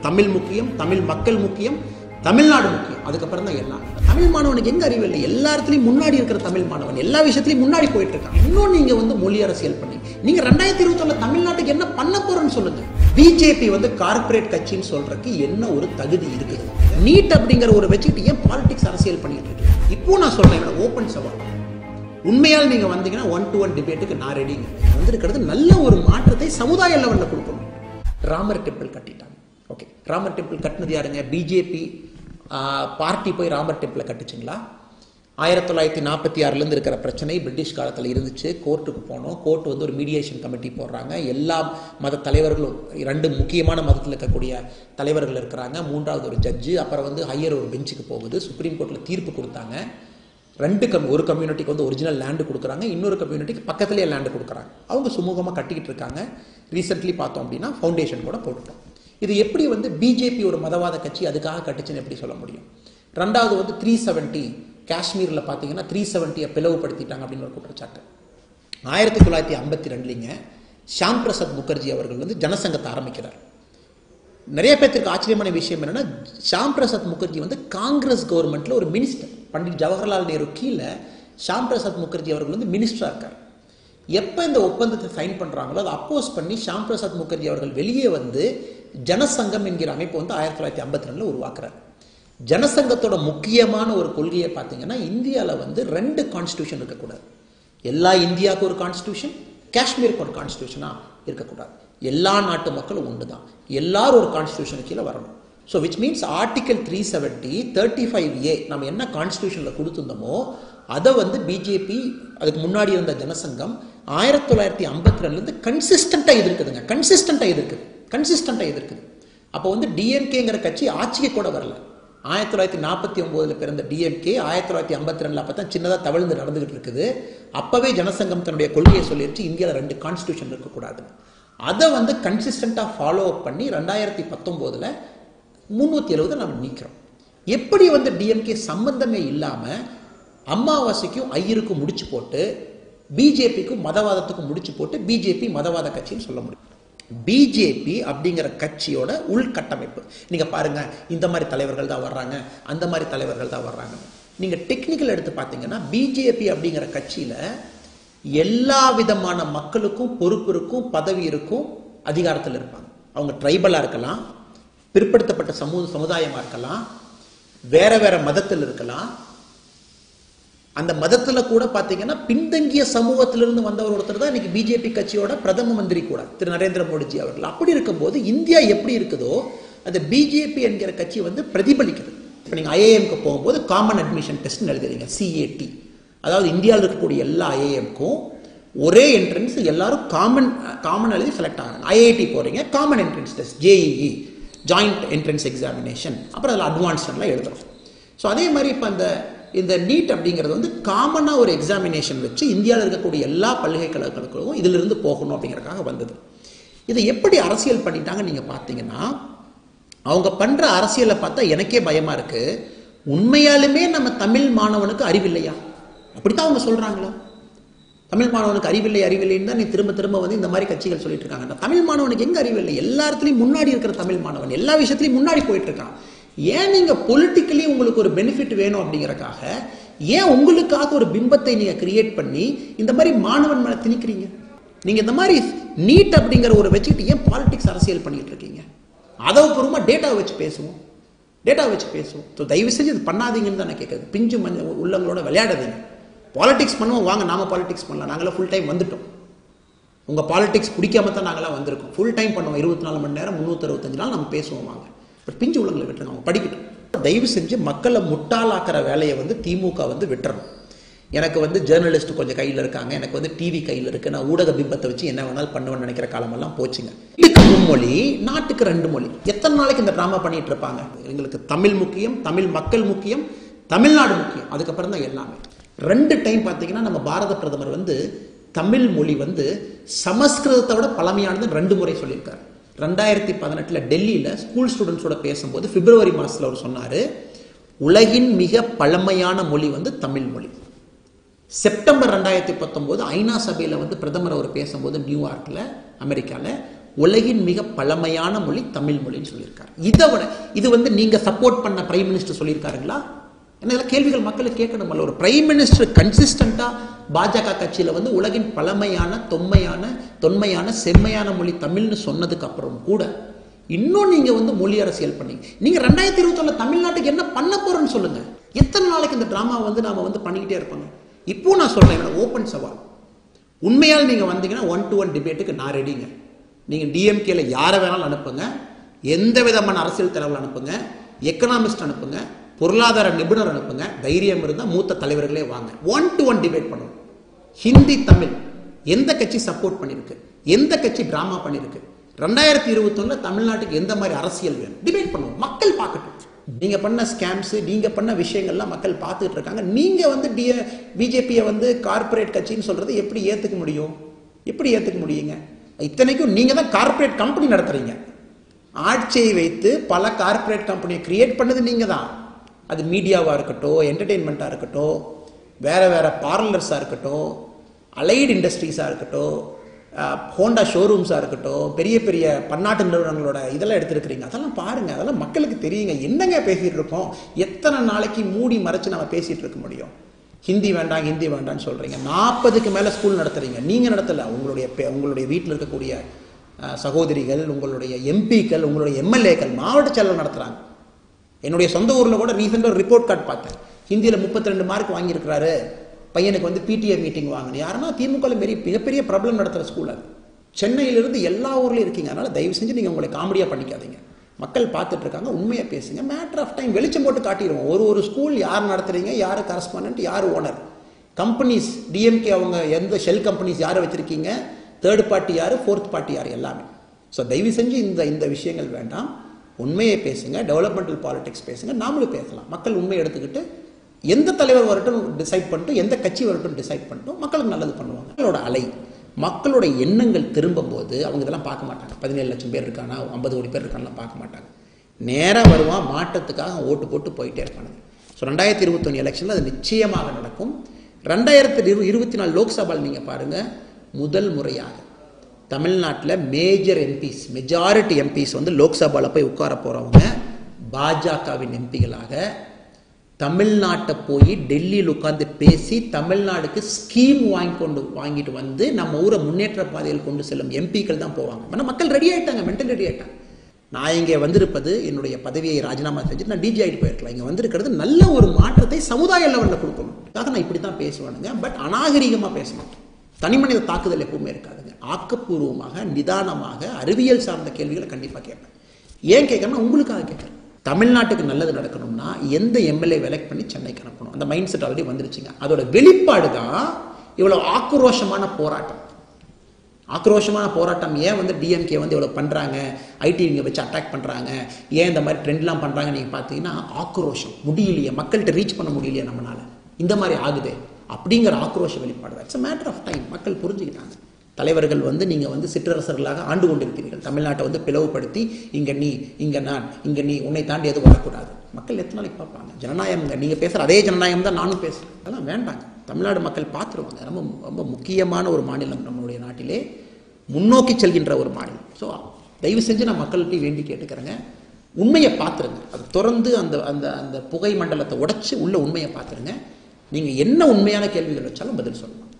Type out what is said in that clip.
தமிழ் முக்கியம் தமிழ் மக்கள் முக்கியம் தமிழ்நாடு முக்கியம் அதுக்கப்புறம் தான் எல்லாம் தமிழ் மாணவனுக்கு எங்க அறிவு இல்லை எல்லா இடத்துலயும் முன்னாடி இருக்கிற தமிழ் மாணவன் எல்லா விஷயத்துலயும் முன்னாடி போயிட்டு இருக்கான் இன்னும் நீங்க வந்து மொழி அரசியல் பண்ணி நீங்க ரெண்டாயிரத்தி இருபத்தி தமிழ்நாட்டுக்கு என்ன பண்ண போறேன்னு சொல்லுங்க பிஜேபி வந்து கார்ப்பரேட் கட்சின்னு சொல்றதுக்கு என்ன ஒரு தகுதி இருக்குது நீட் அப்படிங்கிற ஒரு வச்சுக்கிட்டு ஏன் பாலிடிக்ஸ் அரசியல் பண்ணிட்டு இருக்கு இப்போ நான் சொல்றேன் ஓப்பன் சவால் உண்மையால் நீங்க வந்தீங்கன்னா ஒன் டு ஒன் டிபேட்டுக்கு நான் ரெடிங்க வந்திருக்கிறது நல்ல ஒரு மாற்றத்தை சமுதாய லெவலில் கொடுக்கணும் ராமர் டெம்பிள் கட்டிட்டாங்க ஓகே ராமர் டெம்பிள் கட்டினது யாருங்க பிஜேபி பார்ட்டி போய் ராமர் டெம்பிளை கட்டுச்சுங்களா ஆயிரத்தி தொள்ளாயிரத்தி நாற்பத்தி ஆறுலேருந்து இருக்கிற பிரச்சனை பிரிட்டிஷ் காலத்தில் இருந்துச்சு கோர்ட்டுக்கு போனோம் கோர்ட் வந்து ஒரு மீடியேஷன் கமிட்டி போடுறாங்க எல்லா மத தலைவர்களும் ரெண்டு முக்கியமான மதத்தில் இருக்கக்கூடிய தலைவர்கள் இருக்கிறாங்க மூன்றாவது ஒரு ஜட்ஜு அப்புறம் வந்து ஹையர் ஒரு பெஞ்சுக்கு போகுது சுப்ரீம் கோர்ட்டில் தீர்ப்பு கொடுத்தாங்க ரெண்டு கம் ஒரு கம்யூனிட்டிக்கு வந்து ஒரிஜினல் லேண்டு கொடுக்குறாங்க இன்னொரு கம்யூனிட்டிக்கு பக்கத்துலேயே லேண்டு கொடுக்குறாங்க அவங்க சுமூகமாக கட்டிக்கிட்டு இருக்காங்க ரீசெண்ட்லி பார்த்தோம் அப்படின்னா ஃபவுண்டேஷன் கூட போட்டுட்டோம் இது எப்படி வந்து பிஜேபி ஒரு மதவாத கட்சி அதுக்காக கட்டுச்சுன்னு எப்படி சொல்ல முடியும் ரெண்டாவது வந்து த்ரீ செவன்ட்டி காஷ்மீரில் பார்த்தீங்கன்னா த்ரீ செவன்ட்டியை பிளவுபடுத்திட்டாங்க அப்படின்னு ஒரு குற்றச்சாட்டு ஆயிரத்தி தொள்ளாயிரத்தி ஐம்பத்தி ரெண்டுலிங்க ஷாம் பிரசாத் முகர்ஜி அவர்கள் வந்து ஜனசங்கத்தை ஆரம்பிக்கிறார் நிறைய பேர்த்துக்கு ஆச்சரியமான விஷயம் என்னன்னா ஷாம் பிரசாத் முகர்ஜி வந்து காங்கிரஸ் கவர்மெண்ட்ல ஒரு மினிஸ்டர் பண்டிட் ஜவஹர்லால் நேரு கீழே ஷாம் பிரசாத் முகர்ஜி அவர்கள் வந்து மினிஸ்டரா இருக்கார் எப்போ இந்த ஒப்பந்தத்தை சைன் பண்றாங்களோ அதை அப்போஸ் பண்ணி ஷாம் பிரசாத் முகர்ஜி அவர்கள் வெளியே வந்து ஜனசங்கம் என்கிற அமைப்பு வந்து ஆயிரத்தி தொள்ளாயிரத்தி ஐம்பத்தி ரெண்டுல உருவாக்குறாரு ஜனசங்கத்தோட முக்கியமான ஒரு கொள்கையை பார்த்தீங்கன்னா இந்தியாவில் வந்து ரெண்டு கான்ஸ்டியூஷன் இருக்கக்கூடாது எல்லா இந்தியாவுக்கு ஒரு கான்ஸ்டியூஷன் காஷ்மீருக்கு ஒரு கான்ஸ்டியூஷனாக இருக்கக்கூடாது எல்லா நாட்டு மக்களும் உண்டு தான் எல்லாரும் ஒரு கான்ஸ்டியூஷன் கீழே வரணும் so which means article three seventy thirty five A நம்ம என்ன கான்ஸ்டியூஷனில் கொடுத்துருந்தோமோ அதை வந்து பிஜேபி அதுக்கு முன்னாடி இருந்த ஜனசங்கம் ஆயிரத்தி தொள்ளாயிரத்தி ஐம்பத்தி ரெண்டுலேருந்து கன்சிஸ்டண்ட்டாக எதிர்க்குதுங்க கன்சிஸ்டண்ட்டாக எதிர்க்குது கன்சிஸ்டண்ட்டாக எதிர்க்குது அப்போ வந்து டிஎம்கேங்கிற கட்சி ஆட்சிக்கு கூட வரல ஆயிரத்தி தொள்ளாயிரத்தி நாற்பத்தி ஒம்போதில் பிறந்த டிஎம்கே ஆயிரத்தி தொள்ளாயிரத்தி ஐம்பத்தி ரெண்டில் அப்போ தான் சின்னதாக தவழ்ந்து நடந்துகிட்டு இருக்குது அப்போவே ஜனசங்கம் தன்னுடைய கொள்கையை சொல்லிடுச்சு இந்தியாவில் ரெண்டு கான்ஸ்டியூஷன் இருக்கக்கூடாது அதை வந்து கன்சிஸ்டண்ட்டாக ஃபாலோ அப் பண்ணி ரெண்டாயிரத்தி பத்தொம்போதில் முந்நூற்றி எழுபதை நம்ம நீக்கிறோம் எப்படி வந்து டிஎம்கே சம்பந்தமே இல்லாமல் அமாவாசைக்கும் ஐயருக்கும் முடிச்சு போட்டு பிஜேபிக்கும் மதவாதத்துக்கும் முடிச்சு போட்டு பிஜேபி மதவாத கட்சின்னு சொல்ல முடியும் பிஜேபி அப்படிங்கிற கட்சியோட உள்கட்டமைப்பு நீங்க பாருங்க இந்த மாதிரி தலைவர்கள் தான் வர்றாங்க அந்த மாதிரி தலைவர்கள் தான் வர்றாங்க நீங்க டெக்னிக்கல் எடுத்து பார்த்தீங்கன்னா பிஜேபி அப்படிங்கிற கட்சியில எல்லா விதமான மக்களுக்கும் பொறுப்பு இருக்கும் பதவி இருக்கும் அதிகாரத்தில் இருப்பாங்க அவங்க ட்ரைபலா இருக்கலாம் பிற்படுத்தப்பட்ட சமூக சமுதாயமா இருக்கலாம் வேற வேற மதத்தில் இருக்கலாம் அந்த மதத்துல கூட பாத்தீங்கன்னா பின்தங்கிய சமூகத்திலிருந்து வந்தவர் ஒருத்தர் தான் இன்னைக்கு பிஜேபி கட்சியோட பிரதம மந்திரி கூட திரு நரேந்திர மோடிஜி அவர்கள் அப்படி இருக்கும்போது இந்தியா எப்படி இருக்குதோ அந்த பிஜேபி என்கிற கட்சி வந்து பிரதிபலிக்குது இப்போ நீங்கள் ஐஏஎம்க்கு போகும்போது காமன் அட்மிஷன் டெஸ்ட்னு எழுதுறீங்க சிஏடி அதாவது இந்தியாவில் இருக்கக்கூடிய எல்லா ஐஏஎம்க்கும் ஒரே என்ட்ரன்ஸ் எல்லாரும் காமன் காமன் எழுதி செலக்ட் ஆகிறாங்க ஐஐடி போறீங்க common entrance test JEE joint entrance examination அப்புறம் அதில் அட்வான்ஸ்லாம் எழுதுறோம் ஸோ அதே மாதிரி இப்போ அந்த இந்த நீட் அப்படிங்கிறது வந்து காமனாக ஒரு எக்ஸாமினேஷன் வச்சு இந்தியாவில் இருக்கக்கூடிய எல்லா பல்கலைக்கழகங்களுக்கும் இதிலிருந்து போகணும் அப்படிங்கிறதுக்காக வந்தது இதை எப்படி அரசியல் பண்ணிட்டாங்க நீங்கள் பார்த்தீங்கன்னா அவங்க பண்ணுற அரசியலை பார்த்தா எனக்கே பயமாக இருக்கு உண்மையாலுமே நம்ம தமிழ் மாணவனுக்கு அறிவில்லையா அப்படித்தான் அவங்க சொல்கிறாங்களா தமிழ் மாணவனுக்கு அறிவில்லை அறிவில்லைன்னு தான் நீ திரும்ப திரும்ப வந்து இந்த மாதிரி கட்சிகள் சொல்லிட்டு இருக்காங்க நான் தமிழ் மாணவனுக்கு எங்க அறிவில்லை எல்லா இடத்துலையும் முன்னாடி இருக்கிற தமிழ் மாணவன் எல்லா விஷயத்துலையும் முன்னாடி போயிட்டு இருக்கான் ஏன் நீங்க பொலிட்டிக்கலி உங்களுக்கு ஒரு பெனிஃபிட் வேணும் அப்படிங்கறக்காக ஏன் உங்களுக்காக ஒரு பிம்பத்தை நீங்க கிரியேட் பண்ணி இந்த மாதிரி மாணவன் மேல திணிக்கிறீங்க நீங்க இந்த மாதிரி நீட் அப்படிங்கிற ஒரு வச்சுக்கிட்டு ஏன் பாலிடிக்ஸ் அரசியல் பண்ணிட்டு இருக்கீங்க அதவபூர்வமா டேட்டா வச்சு பேசுவோம் டேட்டா வச்சு பேசுவோம் ஸோ தயவு செஞ்சு இது பண்ணாதீங்கன்னு தான் நான் கேட்குறது பிஞ்சு மஞ்ச உள்ளங்களோட விளையாடாதீங்க பாலிடிக்ஸ் பண்ணுவோம் வாங்க நாம பாலிடிக்ஸ் பண்ணலாம் நாங்களாம் ஃபுல் டைம் வந்துட்டோம் உங்க பாலிடிக்ஸ் பிடிக்காம தான் நாங்களாம் வந்திருக்கோம் ஃபுல் டைம் பண்ணுவோம் இருபத்தி நாலு மணி நேரம் முந்நூற்றி அறுபத்தஞ்சு நாள் நம்ம பேசுவோம் வாங்க பட் பிஞ்சு உள்ளங்களை விட்டுருங்க அவங்க படிக்கட்டும் தயவு செஞ்சு மக்களை முட்டாளாக்குற வேலையை வந்து திமுக வந்து விட்டுறணும் எனக்கு வந்து ஜேர்னலிஸ்ட் கொஞ்சம் கையில் இருக்காங்க எனக்கு வந்து டிவி கையில் இருக்கு நான் ஊடக பிம்பத்தை வச்சு என்ன வேணாலும் பண்ணுவேன்னு நினைக்கிற காலமெல்லாம் போச்சுங்க இதுக்கு மும்மொழி நாட்டுக்கு ரெண்டு மொழி எத்தனை நாளைக்கு இந்த ட்ராமா பண்ணிட்டு இருப்பாங்க எங்களுக்கு தமிழ் முக்கியம் தமிழ் மக்கள் முக்கியம் தமிழ்நாடு முக்கியம் அதுக்கப்புறம் தான் எல்லாமே ரெண்டு டைம் பார்த்தீங்கன்னா நம்ம பாரத பிரதமர் வந்து தமிழ் மொழி வந்து சமஸ்கிருதத்தை விட பழமையானது ரெண்டு முறை சொல்லியிருக்காரு ரெண்டாயிரத்தி பதினெட்டுல டெல்லியில ஸ்கூல் ஸ்டூடெண்ட்ஸோட பேசும்போது பிப்ரவரி மாசத்துல அவர் சொன்னாரு உலகின் மிக பழமையான மொழி வந்து தமிழ் மொழி செப்டம்பர் ரெண்டாயிரத்தி பத்தொம்போது ஐநா சபையில் வந்து பிரதமர் அவர் பேசும்போது நியூயார்க்கில் அமெரிக்காவில் உலகின் மிக பழமையான மொழி தமிழ் மொழின்னு சொல்லியிருக்காரு இதை விட இது வந்து நீங்க சப்போர்ட் பண்ண பிரைம் மினிஸ்டர் சொல்லியிருக்காருங்களா என்ன இதெல்லாம் கேள்விகள் மக்களுக்கு கேட்கணுமல்ல ஒரு பிரைம் மினிஸ்டர் கன்சிஸ்டண்டா பாஜக கட்சியில வந்து உலகின் பழமையான தொன்மையான தொன்மையான செம்மையான மொழி தமிழ்னு சொன்னதுக்கு அப்புறம் கூட இன்னும் நீங்க வந்து மொழி அரசியல் பண்ணி நீங்க ரெண்டாயிரத்தி இருபத்தொன்னு தமிழ்நாட்டுக்கு என்ன பண்ண போறேன்னு சொல்லுங்க எத்தனை நாளைக்கு இந்த டிராமா வந்து நாம வந்து பண்ணிக்கிட்டே இருப்பாங்க இப்போ நான் சொல்றேன் என்னோட ஓப்பன் சவால் உண்மையால் நீங்க வந்தீங்கன்னா ஒன் டு ஒன் டிபேட்டுக்கு நான் ரெடிங்க நீங்க டிஎம்கேல யாரை வேணாலும் அனுப்புங்க எந்த விதமான அரசியல் தலைவர் அனுப்புங்க எக்கனாமிஸ்ட் அனுப்புங்க பொருளாதார நிபுணர் அனுப்புங்க தைரியம் இருந்தால் மூத்த தலைவர்களே வாங்க ஒன் டு ஒன் டிபேட் பண்ணுவோம் ஹிந்தி தமிழ் எந்த கட்சி சப்போர்ட் பண்ணியிருக்கு எந்த கட்சி டிராமா பண்ணியிருக்கு ரெண்டாயிரத்தி இருபத்தொன்னுல தமிழ்நாட்டுக்கு எந்த மாதிரி அரசியல் வேணும் டிபேட் பண்ணுவோம் மக்கள் பார்க்கட்டும் நீங்க பண்ண ஸ்கேம்ஸ் நீங்க பண்ண விஷயங்கள்லாம் மக்கள் பார்த்துட்டு இருக்காங்க நீங்க வந்து டிய பிஜேபியை வந்து கார்ப்பரேட் கட்சின்னு சொல்றது எப்படி ஏத்துக்க முடியும் எப்படி ஏத்துக்க முடியுங்க இத்தனைக்கும் நீங்க தான் கார்ப்பரேட் கம்பெனி நடத்துறீங்க ஆட்சியை வைத்து பல கார்ப்பரேட் கம்பெனியை கிரியேட் பண்ணது நீங்க தான் அது மீடியாவாக இருக்கட்டும் என்டர்டெயின்மெண்ட்டாக இருக்கட்டும் வேற வேற பார்லர்ஸாக இருக்கட்டும் அலைடு இண்டஸ்ட்ரீஸாக இருக்கட்டும் ஹோண்டா ஷோரூம்ஸாக இருக்கட்டும் பெரிய பெரிய பன்னாட்டு நிறுவனங்களோட இதெல்லாம் எடுத்துருக்கிறீங்க அதெல்லாம் பாருங்க அதெல்லாம் மக்களுக்கு தெரியுங்க என்னங்க பேசிட்டு இருக்கோம் எத்தனை நாளைக்கு மூடி மறைச்சு நம்ம பேசிட்டு இருக்க முடியும் ஹிந்தி வேண்டாம் ஹிந்தி வேண்டாம்னு சொல்றீங்க நாற்பதுக்கு மேலே ஸ்கூல் நடத்துறீங்க நீங்க நடத்தல உங்களுடைய பெ- உங்களுடைய வீட்டில் இருக்கக்கூடிய அஹ், சகோதரிகள் உங்களுடைய எம்பிக்கள் உங்களுடைய எம்எல்ஏக்கள் மாவட்ட செயலர் நடத்துறாங்க என்னுடைய சொந்த ஊரில் கூட ரீசெண்டாக ஒரு ரிப்போர்ட் கார்டு பார்த்தேன் ஹிந்தியில் 32 ரெண்டு மார்க் வாங்கியிருக்கிறாரு பையனுக்கு வந்து பிடிஏ மீட்டிங் வாங்கணும் யாருன்னா திமுக பெரிய மிகப்பெரிய பிரபலம் நடத்துகிற ஸ்கூல் அது சென்னையிலிருந்து எல்லா ஊர்லேயும் இருக்கீங்க அதனால் தயவு செஞ்சு நீங்கள் உங்களை காமெடியாக பண்ணிக்காதீங்க மக்கள் பார்த்துட்டு இருக்காங்க உண்மையை பேசுங்க மேட்டர் ஆஃப் டைம் வெளிச்சம் போட்டு காட்டிடுவோம் ஒரு ஒரு ஸ்கூல் யார் நடத்துறீங்க யார் கரஸ்பாண்டன்ட் யார் ஓனர் கம்பெனிஸ் டிஎம்கே அவங்க எந்த ஷெல் கம்பெனிஸ் யாரை வச்சிருக்கீங்க தேர்ட் பார்ட்டி யார் ஃபோர்த் பார்ட்டி யார் எல்லாமே ஸோ தயவு செஞ்சு இந்த இந்த விஷயங்கள் வேண்டாம் உண்மையை பேசுங்க டெவலப்மெண்டல் பாலிடிக்ஸ் பேசுங்க நாமளும் பேசலாம் மக்கள் உண்மையை எடுத்துக்கிட்டு எந்த தலைவர் வரட்டும் டிசைட் பண்ணிட்டு எந்த கட்சி வரட்டும் டிசைட் பண்ணிட்டும் மக்களுக்கு நல்லது பண்ணுவாங்க மக்களோட அலை மக்களோட எண்ணங்கள் திரும்பும் போது அவங்க இதெல்லாம் பார்க்க மாட்டாங்க பதினேழு லட்சம் பேர் இருக்கானா ஐம்பது கோடி பேர் இருக்கானலாம் பார்க்க மாட்டாங்க நேராக வருவான் மாற்றத்துக்காக ஓட்டு போட்டு போயிட்டே இருப்பானுங்க ஸோ ரெண்டாயிரத்தி இருபத்தொன்று எலெக்ஷனில் அது நிச்சயமாக நடக்கும் ரெண்டாயிரத்தி இரு இருபத்தி நாலு லோக்சபாவில் நீங்கள் பாருங்கள் முதல் முறையாக தமிழ்நாட்டில் மேஜர் எம்பிஸ் மெஜாரிட்டி எம்பிஸ் வந்து லோக்சபாவில் போய் உட்கார போகிறவங்க பாஜகவின் எம்பிகளாக தமிழ்நாட்டை போய் டெல்லியில் உட்கார்ந்து பேசி தமிழ்நாடுக்கு ஸ்கீம் வாங்கி கொண்டு வாங்கிட்டு வந்து நம்ம ஊரை முன்னேற்ற பாதையில் கொண்டு செல்லும் எம்பிக்கள் தான் போவாங்க ஆனால் மக்கள் ரெடி ஆயிட்டாங்க மென்டல் ரெடி ஆயிட்டாங்க நான் இங்கே வந்திருப்பது என்னுடைய பதவியை ராஜினாமா செஞ்சு நான் டிஜி ஆகிட்டு போயிருக்கலாம் இங்கே வந்திருக்கிறது நல்ல ஒரு மாற்றத்தை சமுதாய லெவலில் கொடுக்கணும் அதுக்காக நான் இப்படி தான் பேசுவேனுங்க பட் அநாகரிகமாக பேச மாட்டேன் தனிமனித தாக்குதல் எப்பவுமே இருக்காதுங்க ஆக்கப்பூர்வமாக நிதானமாக அறிவியல் சார்ந்த கேள்விகளை கண்டிப்பாக கேட்பேன் ஏன் கேட்கறேன்னா உங்களுக்காக கேட்குறேன் தமிழ்நாட்டுக்கு நல்லது நடக்கணும்னா எந்த எம்எல்ஏ எலெக்ட் பண்ணி சென்னைக்கு அனுப்பணும் அந்த மைண்ட் செட் ஆல்ரெடி வந்துருச்சுங்க அதோட வெளிப்பாடு தான் இவ்வளோ ஆக்ரோஷமான போராட்டம் ஆக்ரோஷமான போராட்டம் ஏன் வந்து டிஎம்கே வந்து இவ்வளோ பண்ணுறாங்க ஐடி இங்கே வச்சு அட்டாக் பண்ணுறாங்க ஏன் இந்த மாதிரி ட்ரெண்ட்லாம் பண்ணுறாங்க நீங்கள் பார்த்தீங்கன்னா ஆக்ரோஷம் முடியலையே மக்கள்கிட்ட ரீச் பண்ண முடியலையே நம்மளால இந்த மாதிரி ஆகுதே அப்படிங்கிற ஆக்ரோஷ வெளிப்பாடு இட்ஸ் மேட்டர் ஆஃப் டைம் மக்கள் புரிஞ்சுக்கிட்டாங்க தலைவர்கள் வந்து நீங்கள் வந்து சிற்றரசர்களாக ஆண்டு கொண்டிருக்கிறீர்கள் தமிழ்நாட்டை வந்து பிளவுபடுத்தி இங்கே நீ இங்கே நான் இங்கே நீ உன்னை தாண்டி எதுவும் வரக்கூடாது மக்கள் எத்தனை நாளைக்கு பார்ப்பாங்க ஜனநாயகம்ங்க நீங்கள் பேசுகிற அதே ஜனநாயகம் தான் நானும் பேசுகிறேன் அதெல்லாம் வேண்டாங்க தமிழ்நாடு மக்கள் பார்த்துருவாங்க ரொம்ப ரொம்ப முக்கியமான ஒரு மாநிலம் நம்மளுடைய நாட்டிலே முன்னோக்கி செல்கின்ற ஒரு மாநிலம் ஸோ தயவு செஞ்சு நான் மக்கள்கிட்ட வேண்டி கேட்டுக்கிறேங்க உண்மையை பார்த்துருங்க அது திறந்து அந்த அந்த அந்த புகை மண்டலத்தை உடைச்சு உள்ள உண்மையை பார்த்துருங்க நீங்கள் என்ன உண்மையான கேள்விகள் வச்சாலும் பதில் சொல்லலாம்